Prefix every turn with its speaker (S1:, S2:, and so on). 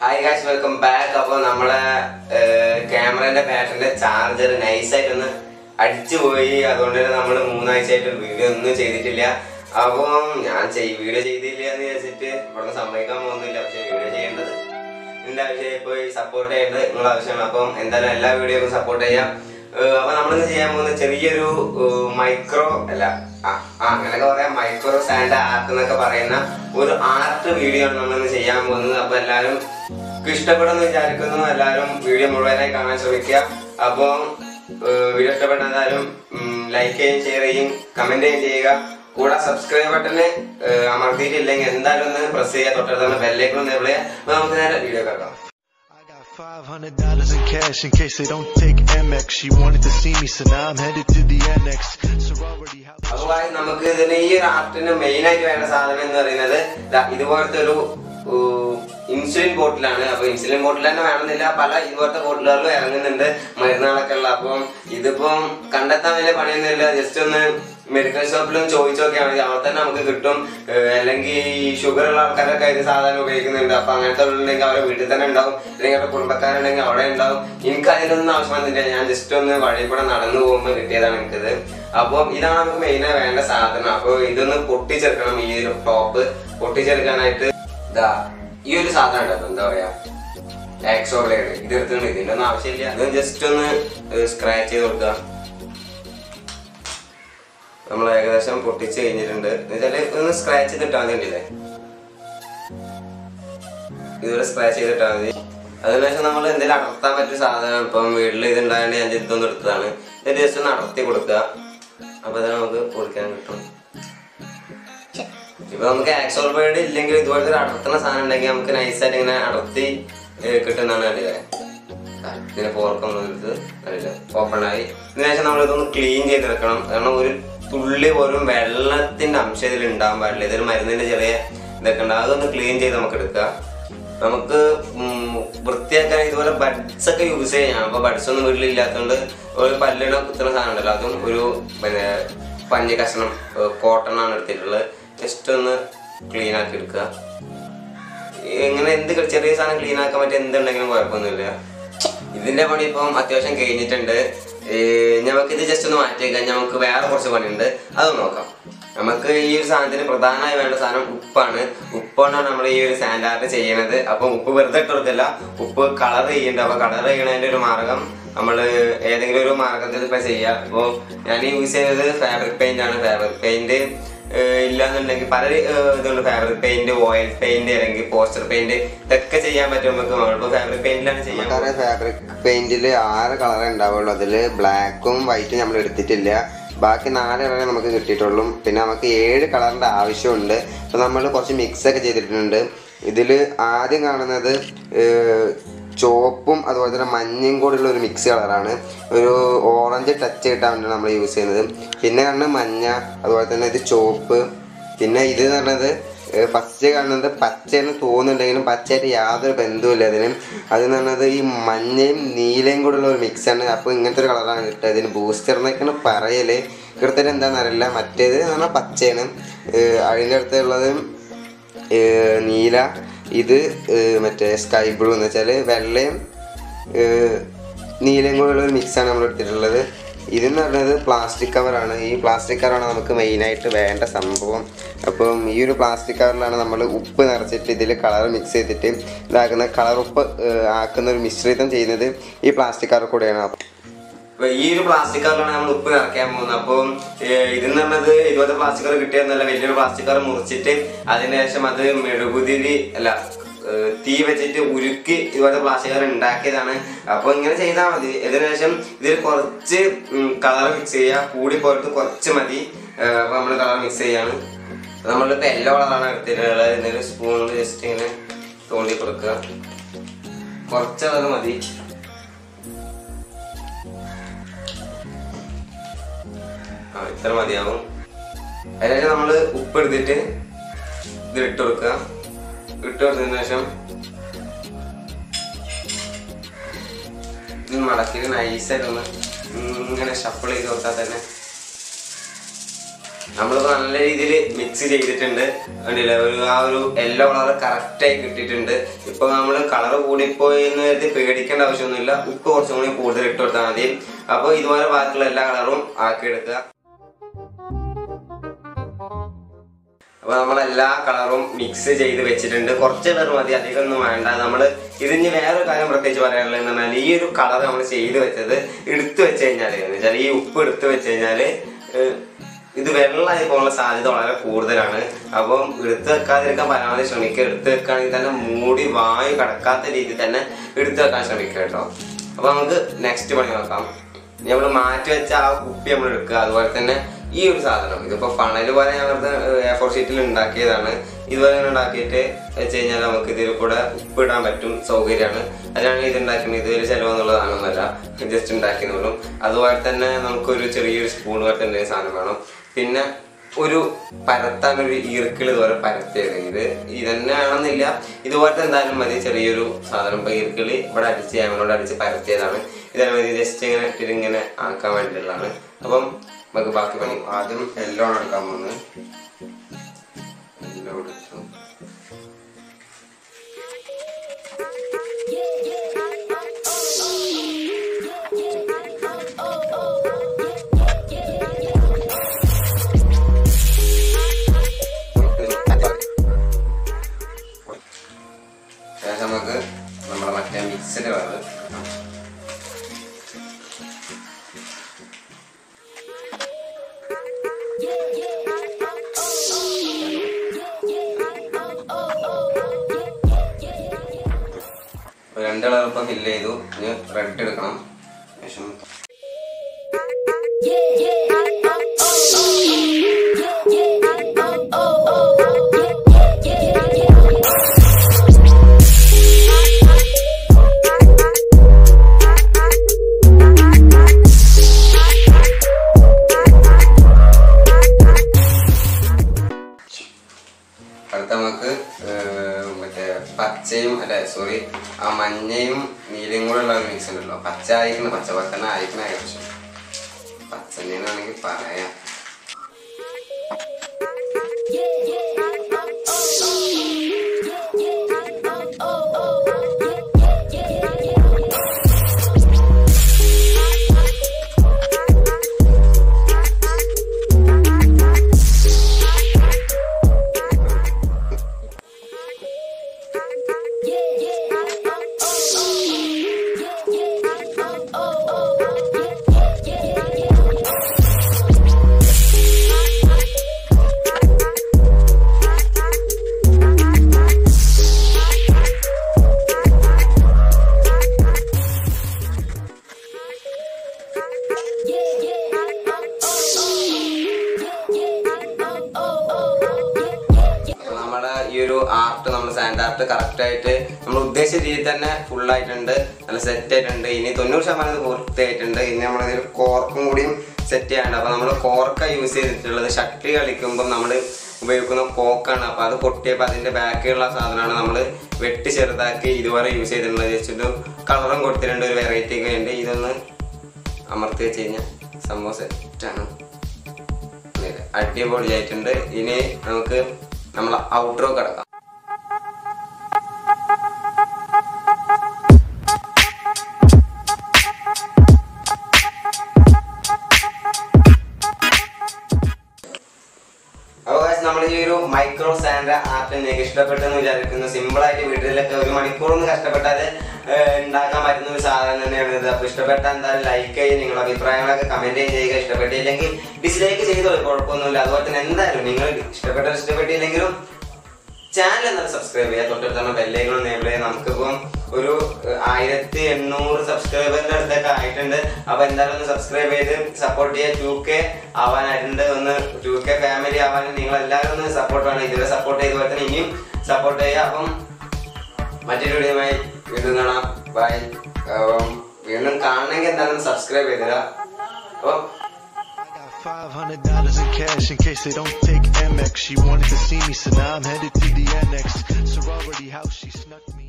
S1: Hi guys welcome back അപ്പോൾ നമ്മളെ ക്യാമറന്റെ ബാറ്ററിന്റെ charger നൈസായിട്ടൊന്ന് അടിച്ചു പോയി അതുകൊണ്ട് തന്നെ നമ്മൾ മൂന്നാഴ്ചയായിട്ട് വീഡിയോ ഒന്നും ചെയ്തിട്ടില്ല അപ്പം ഞാൻ ചെയ്- വീഡിയോ ചെയ്തില്ല എന്ന് വിചാരിച്ചിട്ട് ഇവിടെ സമ്മതിക്കാൻ പോകുന്നില്ല പക്ഷെ വീഡിയോ ചെയ്യേണ്ടത് എന്റെ ആവശ്യമായി പോയി സപ്പോർട്ട് ചെയ്യേണ്ടത് നിങ്ങളുടെ ആവശ്യമാണ് അപ്പം എന്തായാലും എല്ലാ വീഡിയോക്കും സപ്പോർട്ട് ചെയ്യാം ഏഹ് അപ്പൊ നമ്മളിന്ന് ചെയ്യാൻ പോകുന്ന ചെറിയൊരു മൈക്രോ അല്ല ആ ആ, അങ്ങനെയൊക്കെ പറയാം മൈക്രോ സാൻഡ് ആർട്ട് എന്നൊക്കെ പറയുന്ന ഒരു ആർട്ട് വീഡിയോ ആണ് നമ്മളിന്ന് ചെയ്യാൻ പോകുന്നത് അപ്പൊ എല്ലാവരും ഇഷ്ടപ്പെടുമെന്ന് വിചാരിക്കുന്നു എല്ലാവരും വീഡിയോ മുഴുവനായി കാണാൻ ശ്രമിക്കുക അപ്പം വീഡിയോ ഇഷ്ടപ്പെട്ട എന്തായാലും ലൈക്ക് ചെയ്യും ഷെയർ ചെയ്യും കമന്റ് ചെയ്യും ചെയ്യുക കൂടെ സബ്സ്ക്രൈബ് ബട്ടണ് അമർത്തിയിട്ടില്ലെങ്കിൽ എന്തായാലും ഒന്ന് പ്രസ് ചെയ്യുക തൊട്ടടുത്തുള്ള ബെല്ലേക്ക് ഒന്ന് എവിടെ അപ്പൊ നമുക്ക് നേരെ വീഡിയോ കേൾക്കാം
S2: I got five hundred dollars in cash in case they don't take MX. She wanted to see me, so now I'm headed to the annex. Sorority house.
S1: അപ്പൊ guys, നമുക്ക് ഇതിന് ഈ ഒരു ആർട്ടിന് മെയിൻ ആയിട്ട് വേണ്ട സാധനം എന്ന് പറയുന്നത് ദാ ഇതുപോലത്തെ ഒരു ഇൻസുലിൻ ബോട്ടിലാണ് അപ്പൊ ഇൻസുലിൻ ബോട്ടിൽ തന്നെ വേണമെന്നില്ല പല ഇതുപോലത്തെ ബോട്ടിലുകളിലും ഇറങ്ങുന്നുണ്ട് മരുന്നുകളൊക്കെ ഉള്ള അപ്പം ഇതിപ്പം കണ്ടെത്താൻ വലിയ പണിയൊന്നുമില്ല ജസ്റ്റ് ഒന്ന് മെഡിക്കൽ ഷോപ്പിലും ചോദിച്ചു നോക്കിയാൽ മതി അവിടെ തന്നെ നമുക്ക് കിട്ടും ഏഹ് അല്ലെങ്കിൽ ഈ ഷുഗർ ഉള്ള ആൾക്കാരൊക്കെ ഇത് സാധാരണ ഉപയോഗിക്കുന്നുണ്ട് അപ്പൊ അങ്ങനത്തെ ഉണ്ടെങ്കിൽ അവരുടെ വീട്ടിൽ തന്നെ ഉണ്ടാവും അല്ലെങ്കിൽ അവരുടെ കുടുംബക്കാരുണ്ടെങ്കിൽ അവിടെ ഉണ്ടാവും എനിക്ക് അതിനൊന്നും ആവശ്യം വന്നില്ല ഞാൻ ജസ്റ്റ് ഒന്ന് വഴി കൂടെ നടന്നു പോകുമ്പോൾ കിട്ടിയതാണ് എനിക്കിത് അപ്പം ഇതാണ് നമുക്ക് മെയിനായി വേണ്ട സാധനം അപ്പൊ ഇതൊന്ന് പൊട്ടിച്ചെടുക്കണം ഈ ഒരു ടോപ്പ് പൊട്ടിച്ചെടുക്കാനായിട്ട് ഇതാ ഈ ഒരു സാധനം ഉണ്ടല്ലോ എന്താ പറയാ ആക്സോ ബ്ലേഡ് ഇത് എടുത്തിട്ടുണ്ട് ഇതിന്റെ ഒന്നും ആവശ്യമില്ല ഇത് ജസ്റ്റ് ഒന്ന് സ്ക്രാച്ച് ചെയ്ത് കൊടുക്കുക നമ്മൾ ഏകദേശം പൊട്ടിച്ച് കഴിഞ്ഞിട്ടുണ്ട് എന്നുവെച്ചാല് ഒന്ന് സ്ക്രാച്ച് ചെയ്തിട്ടാൽ മതി ഉണ്ടല്ലേ ഇതുപോലെ സ്ക്രാച്ച് ചെയ്തിട്ടാൽ മതി അതിനുശേഷം നമ്മൾ എന്തെങ്കിലും അടർത്താൻ പറ്റിയ സാധനം ഇപ്പം വീട്ടിൽ ഇത് ഉണ്ടായതുകൊണ്ട് ഞാൻ ഇതൊന്നും എടുത്തതാണ് ഇത് ജസ്റ്റ് ഒന്ന് അടർത്തി കൊടുക്കുക അപ്പൊ അത് നമുക്ക് പൊടിക്കാൻ കിട്ടും ഇപ്പൊ നമുക്ക് ആക്സോൾ ബേർഡ് ഇല്ലെങ്കിൽ ഇതുപോലത്തെ ഒരു അടർത്തുന്ന സാധനം ഉണ്ടെങ്കിൽ നമുക്ക് നൈസായിട്ട് ഇങ്ങനെ അടർത്തി ഏഹ് കിട്ടുന്നതാണ് കണ്ടില്ലേ ആ, ഇതിനെ ഫോർക്കൊന്നും എടുത്ത് കണ്ടില്ലേ ഓപ്പൺ ആയി ഇതിനുശേഷം നമ്മൾ ഇതൊന്ന് ക്ലീൻ ചെയ്തെടുക്കണം കാരണം ഒരു തുള്ളി പോലും വെള്ളത്തിന്റെ അംശം ഇതിൽ ഉണ്ടാകാൻ പാടില്ല ഇതിൽ മരുന്നിന്റെ ചെറിയ ഇതൊക്കെ ഉണ്ട് അതൊന്ന് ക്ലീൻ ചെയ്ത് നമുക്ക് എടുക്കാം നമുക്ക് ഉം, വൃത്തിയാക്കാൻ ഇതുപോലെ ബഡ്സ് ഒക്കെ യൂസ് ചെയ്യാം അപ്പൊ ബഡ്സ് ഒന്നും വീട്ടിലില്ലാത്തതുകൊണ്ട് ഒരു പല്ലിട കുത്തുന്ന സാധനം ഉണ്ടല്ലോ അതും ഒരു പിന്നെ പഞ്ഞി കഷ്ണം കോട്ടൺ ആണ് എടുത്തിട്ടുള്ളത് ജസ്റ്റ് ഒന്ന് ക്ലീൻ ആക്കി എടുക്കുക ഇങ്ങനെ എന്ത് ക- ചെറിയ സാധനം ക്ലീൻ ആക്കാൻ പറ്റിയ എന്തുണ്ടെങ്കിലും കുഴപ്പമൊന്നുമില്ല ഇതിന്റെ പണി ഇപ്പം അത്യാവശ്യം കഴിഞ്ഞിട്ടുണ്ട് നമുക്ക് ഇത് ജസ്റ്റ് ഒന്ന് മാറ്റി വെക്കാൻ നമുക്ക് വേറെ കുറച്ച് പണിയുണ്ട് അത് നോക്കാം നമുക്ക് ഈ ഒരു സാധനത്തിന് പ്രധാനമായി വേണ്ട സാധനം ഉപ്പാണ് ഉപ്പാണ് നമ്മൾ ഈ ഒരു സാൻഡ് ആർട്ട് ചെയ്യണത് അപ്പം ഉപ്പ് വെറുതെ ഇട്ട് കൊടുക്കില്ല ഉപ്പ് കളർ ചെയ്യണ്ട അപ്പൊ കളർ ചെയ്യണതിന്റെ ഒരു മാർഗം നമ്മൾ ഏതെങ്കിലും ഒരു മാർഗത്തിൽ ഇപ്പൊ ചെയ്യാം ഇപ്പോൾ ഞാൻ യൂസ് ചെയ്യുന്നത് ഫാബ്രിക് പെയിന്റ് ആണ് ഫാബ്രിക് പെയിന്റ് ഇല്ലാന്നുണ്ടെങ്കിൽ പല ഏഹ്, ഇതുണ്ട് ഫാബ്രിക് പെയിന്റ് ഓയിൽ പെയിന്റ് അല്ലെങ്കിൽ പോസ്റ്റർ പെയിന്റ് ഇതൊക്കെ ചെയ്യാൻ പറ്റും നമുക്ക് നമ്മളിപ്പോ ഫാബ്രിക് പെയിന്റിലാണ് ചെയ്യാൻ
S3: നമുക്കറിയാം ഫാബ്രിക് പെയിന്റിൽ ആറ് കളറേ ഉണ്ടാവുള്ളൂ അതിൽ ബ്ലാക്കും വൈറ്റും നമ്മൾ എടുത്തിട്ടില്ല ബാക്കി നാല് കളറേ നമുക്ക് കിട്ടിയിട്ടുള്ളൂ പിന്നെ നമുക്ക് ഏഴ് കളറിന്റെ ആവശ്യമുണ്ട് അപ്പൊ നമ്മൾ കുറച്ച് മിക്സ് ഒക്കെ ചെയ്തിട്ടുണ്ട് ഇതിൽ ആദ്യം കാണുന്നത് ഏഹ്, ചുവപ്പും അതുപോലെ തന്നെ മഞ്ഞയും കൂടിയുള്ള ഒരു മിക്സ് കളറാണ് ഒരു ഓറഞ്ച് ടച്ച് കിട്ടാൻ വേണ്ടിയാണ് നമ്മൾ യൂസ് ചെയ്യുന്നത് പിന്നെ കാണുന്നത് മഞ്ഞ അതുപോലെ തന്നെ ഇത് ചുവപ്പ് പിന്നെ ഇത് എന്ന് പറഞ്ഞത് ഫസ്റ്റ് കാണുന്നത് പച്ചയെന്ന് തോന്നുന്നുണ്ടെങ്കിലും പച്ചയായിട്ട് യാതൊരു ബന്ധവുമില്ല അതിന് അതെന്ന് പറഞ്ഞത് ഈ മഞ്ഞയും നീലയും കൂടെയുള്ള ഒരു മിക്സാണ് അപ്പോൾ ഇങ്ങനത്തെ ഒരു കളറാണ് കിട്ടുക ഇതിന് ബൂസ്റ്റർ എന്നൊക്കെയാണ് പറയല് കൃത്യമായിട്ട് എന്താണെന്ന് അറിയില്ല മറ്റേത് എന്ന് പറഞ്ഞാൽ പച്ചയാണ് ഏഹ് അതിൻ്റെ അടുത്തുള്ളത് ഏഹ് നീല ഇത് ഏഹ് മറ്റേ സ്കൈ ബ്ലൂ എന്ന് വെച്ചാൽ വെള്ളയും ഏഹ് നീലയും കൂടെയുള്ള ഒരു മിക്സാണ് നമ്മൾ എടുത്തിട്ടുള്ളത് ഇതെന്ന് പറയുന്നത് പ്ലാസ്റ്റിക് കവറാണ് ഈ പ്ലാസ്റ്റിക് കവറാണ് നമുക്ക് മെയിനായിട്ട് വേണ്ട സംഭവം അപ്പം ഈ ഒരു പ്ലാസ്റ്റിക് കവറിലാണ് നമ്മൾ ഉപ്പ് നിറച്ചിട്ട് ഇതിൽ കളർ മിക്സ് ചെയ്തിട്ട് ഇതാക്കുന്ന കളർ ഉപ്പ് ഏഹ് ആക്കുന്ന ഒരു മിശ്രിതം ചെയ്യുന്നത് ഈ പ്ലാസ്റ്റിക് കവർ കൂടെയാണ്
S1: അപ്പൊ ഈ ഒരു പ്ലാസ്റ്റിക് കവറിലാണ് നമ്മൾ ഉപ്പ് നിറയ്ക്കാൻ പോകുന്നത് അപ്പം ഇതെന്ന് പറഞ്ഞത് ഇതുപോലത്തെ പ്ലാസ്റ്റിക് കവർ കിട്ടിയെന്നല്ല വലിയൊരു പ്ലാസ്റ്റിക് കവർ മുറിച്ചിട്ട് അതിനുശേഷം അത് മെഴുകുതിരി അല്ല ഏഹ് തീ വെച്ചിട്ട് ഉരുക്കി ഇതുപോലത്തെ പ്ലാസ്റ്റിക് കവർ ഉണ്ടാക്കിയതാണ് അപ്പൊ ഇങ്ങനെ ചെയ്താൽ മതി ഇതിനുശേഷം ഇതിൽ കുറച്ച് കളർ മിക്സ് ചെയ്യുക കൂടി പോയിട്ട് കുറച്ച് മതി ഏഹ് അപ്പൊ നമ്മൾ കളർ മിക്സ് ചെയ്യാണ് നമ്മളിപ്പോ യെല്ലോ കളറാണ് എടുത്തിട്ടുള്ളത് എന്നൊരു സ്പൂൺ ജസ്റ്റ് ഇങ്ങനെ തോണ്ടി കൊടുക്കുക കുറച്ച് കളർ മതി ആ ഇത്ര മതിയാവും അതിനുശേഷം നമ്മള് ഉപ്പ് എടുത്തിട്ട് ഇത് ഇട്ട് കൊടുക്കുക ഇട്ട് കൊടുത്തതിന് ശേഷം ഇത് മടക്കിയിട്ട് നൈസായിട്ട് ഒന്ന് ഇങ്ങനെ ഷഫിൾ ചെയ്ത് കൊടുത്താൽ തന്നെ നമ്മളിപ്പോ നല്ല രീതിയിൽ മിക്സ് ചെയ്തിട്ടുണ്ട് കണ്ടില്ലേ ഒരു ആ ഒരു യെല്ലോ കളർ കറക്റ്റ് ആയി കിട്ടിയിട്ടുണ്ട് ഇപ്പൊ നമ്മൾ കളർ കൂടിപ്പോയി എന്ന് കരുതി പേടിക്കേണ്ട ആവശ്യമൊന്നുമില്ല ഉപ്പ് കുറച്ചും കൂടി കൂടുതൽ ഇട്ട് കൊടുത്താൽ മതി അപ്പോൾ ഇതുപോലെ ബാക്കിയുള്ള എല്ലാ കളറും ആക്കിയെടുക്കുക അപ്പൊ നമ്മൾ എല്ലാ കളറും മിക്സ് ചെയ്ത് വെച്ചിട്ടുണ്ട് കുറച്ച് കളർ മതി അധികം ഒന്നും വേണ്ട നമ്മൾ ഇതിന് വേറൊരു കാര്യം പ്രത്യേകിച്ച് പറയാനുള്ളത് എന്ന് പറഞ്ഞാൽ ഈ ഒരു കളർ നമ്മൾ ചെയ്ത് വെച്ചത് എടുത്തു വെച്ച് കഴിഞ്ഞാൽ എന്ന് വെച്ചാൽ ഈ ഉപ്പ് എടുത്തു വെച്ച് കഴിഞ്ഞാല് ഏഹ്, ഇത് വെള്ളമായി പോകാനുള്ള സാധ്യത വളരെ കൂടുതലാണ് അപ്പം എടുത്തു വെക്കാതിരിക്കാൻ പരമാവധി ശ്രമിക്കുക എടുത്തു വെക്കുകയാണെങ്കിൽ തന്നെ മൂടി വായു കടക്കാത്ത രീതിയിൽ തന്നെ എടുത്തു വെക്കാൻ ശ്രമിക്കുക കേട്ടോ അപ്പൊ നമുക്ക് നെക്സ്റ്റ് പണി നോക്കാം നമ്മൾ മാറ്റി വെച്ച ആ കുപ്പി നമ്മൾ എടുക്കുക അതുപോലെ തന്നെ ഈ ഒരു സാധനം ഇതിപ്പോ ഫണൽ പോലെ ഞങ്ങൾക്ക് എ ഫോർ ഷീറ്റിൽ ഉണ്ടാക്കിയതാണ് ഇതുപോലെ ഇങ്ങനെ ഉണ്ടാക്കിയിട്ട് വെച്ച് കഴിഞ്ഞാൽ നമുക്ക് ഇതിൽ കൂടെ ഉപ്പിടാൻ പറ്റും സൗകര്യമാണ് അതിനാണ് ഇത് ഉണ്ടാക്കുന്നത് ഇത് വലിയ ചിലവെന്നുള്ളതാണെന്നല്ല ജസ്റ്റ് ഉണ്ടാക്കിയെന്നുള്ളൂ അതുപോലെ തന്നെ നമുക്കൊരു ചെറിയൊരു സ്പൂൺ പോലത്തെ എന്തെങ്കിലും സാധനം വേണം പിന്നെ ഒരു പരത്താൻ ഒരു ഈർക്കിൾ ഇതുപോലെ പരത്തിയത് ഇത് ഇതന്നെ ആണെന്നില്ല ഇതുപോലത്തെ എന്തായാലും മതി ചെറിയൊരു സാധനം ഇപ്പൊ ഈർക്കിളി ഇവിടെ അടിച്ച് ഞങ്ങളോട് അടിച്ച് പരത്തിയതാണ് ഇതന്നെ മതി ജസ്റ്റ് ഇങ്ങനെ ഇട്ടിട്ട് ഇങ്ങനെ ആക്കാൻ വേണ്ടിയുള്ളതാണ് അപ്പം നമുക്ക് ബാക്കി പണി ആദ്യം എല്ലോ ആണ് എടുക്കാൻ പോകുന്നത് എല്ലോ എടുത്തു ശേഷം നമുക്ക് നമ്മുടെ മറ്റേ മിക്സിന്റെ കളറ് രണ്ട് കളർ ഇപ്പം ഫില്ല് ചെയ്തു ഇനി റെഡ് എടുക്കണം ശേഷം അടുത്ത നമുക്ക് ഏർ, മറ്റേ പച്ചയും അല്ലെ സോറി ആ മഞ്ഞയും നീലയും കൂടെ ഉള്ള ഒരു മിക്സ് ഉണ്ടല്ലോ പച്ച ആയിരിക്കണം പച്ച പോലെ തന്നെ ആയിരിക്കണം ഏകദേശം പച്ചനാണെങ്കിൽ പറയാം അപ്പൊ നമ്മുടെ ഈ ഒരു ആർട്ട് നമ്മൾ സാൻഡ് ആർട്ട് കറക്റ്റ് ആയിട്ട് നമ്മൾ ഉദ്ദേശിച്ച രീതിയിൽ തന്നെ ഫുൾ ആയിട്ടുണ്ട് നല്ല സെറ്റ് ആയിട്ടുണ്ട് ഇനി തൊണ്ണൂറ് ശതമാനം ഇത് പൂർത്തിയായിട്ടുണ്ട് ഇനി നമ്മളിതിൽ കോർക്കും കൂടിയും സെറ്റ് ചെയ്യാണ്ട് അപ്പൊ നമ്മൾ കോർക്ക യൂസ് ചെയ്തിട്ടുള്ളത് ഷട്ടിൽ കളിക്കുമ്പോൾ നമ്മൾ ഉപയോഗിക്കുന്ന കോക്കാണ് അപ്പൊ അത് പൊട്ടിയപ്പോൾ അതിന്റെ ബാക്കിലുള്ള സാധനമാണ് നമ്മൾ വെട്ടി ചെറുതാക്കി ഇതുവരെ യൂസ് ചെയ്തിട്ടുള്ളത് ജസ്റ്റ് ഒരു കളറും കൊടുത്തിട്ടുണ്ട് ഒരു വെറൈറ്റി ഒക്കെ ഉണ്ട് ഇതൊന്ന് അമർത്തി വെച്ച് കഴിഞ്ഞാൽ സംഭവം സെറ്റാണ് അടിപൊളിയായിട്ടുണ്ട് ഇനി നമുക്ക് നമ്മളെ ഔട്ട്രോ കിടക്കാം അപ്പോൾ നമ്മൾ ഈ ഒരു മൈക്രോ സാൻഡ ആർട്ട് നിങ്ങൾക്ക് ഇഷ്ടപ്പെട്ടെന്ന് വിചാരിക്കുന്നു സിമ്പിൾ ആയിട്ട് വീട്ടിലൊക്കെ ഒരു മണിക്കൂറൊന്നും കഷ്ടപ്പെട്ടാൽ ഉണ്ടാക്കാൻ പറ്റുന്ന ഒരു സാധനം തന്നെയാണ് ഇത് അപ്പോൾ ഇഷ്ടപ്പെട്ട എന്തായാലും ലൈക്ക് ചെയ്ത് നിങ്ങളുടെ അഭിപ്രായങ്ങളൊക്കെ കമന്റ് ചെയ്യുക ഇഷ്ടപ്പെട്ടില്ലെങ്കിൽ ഡിസ്ലൈക്ക് ചെയ്തോളൂ കുഴപ്പമൊന്നുമില്ല അതുപോലെ തന്നെ എന്തായാലും നിങ്ങൾ ഇഷ്ടപ്പെട്ട ഇഷ്ടപ്പെട്ടില്ലെങ്കിലും ചാനൽ എന്നാൽ സബ്സ്ക്രൈബ് ചെയ്യുക തൊട്ടടുത്താണ് ബെല്ലൈക്കണം നേബിൾ ചെയ്യുക നമുക്കിപ്പം ഒരു ഏഹ്, ആയിരത്തി എണ്ണൂറ് സബ്സ്ക്രൈബറിന്റെ അടുത്തൊക്കെ ആയിട്ടുണ്ട് അപ്പൊ എന്തായാലും ഒന്ന് സബ്സ്ക്രൈബ് ചെയ്ത് സപ്പോർട്ട് ചെയ്യുക ടു കെ ആവാനായിട്ടുണ്ട് ഒന്ന് ടു കെ ഫാമിലി ആവാൻ നിങ്ങൾ എല്ലാവരും ഒന്ന് സപ്പോർട്ട് വേണം ഇതുവരെ സപ്പോർട്ട് ചെയ്ത പോലെ തന്നെ ഇനിയും സപ്പോർട്ട് ചെയ്യുക അപ്പം മറ്റൊരു വീഡിയോയുമായി വീണ്ടും കാണാം ബൈ വീണ്ടും കാണണമെങ്കിൽ എന്തായാലും സബ്സ്ക്രൈബ് ചെയ്തില്ല അപ്പം
S2: Got $500 in cash in case they don't take MX. She wanted to see me, so now I'm headed to the annex. Sorority house, she snuck me.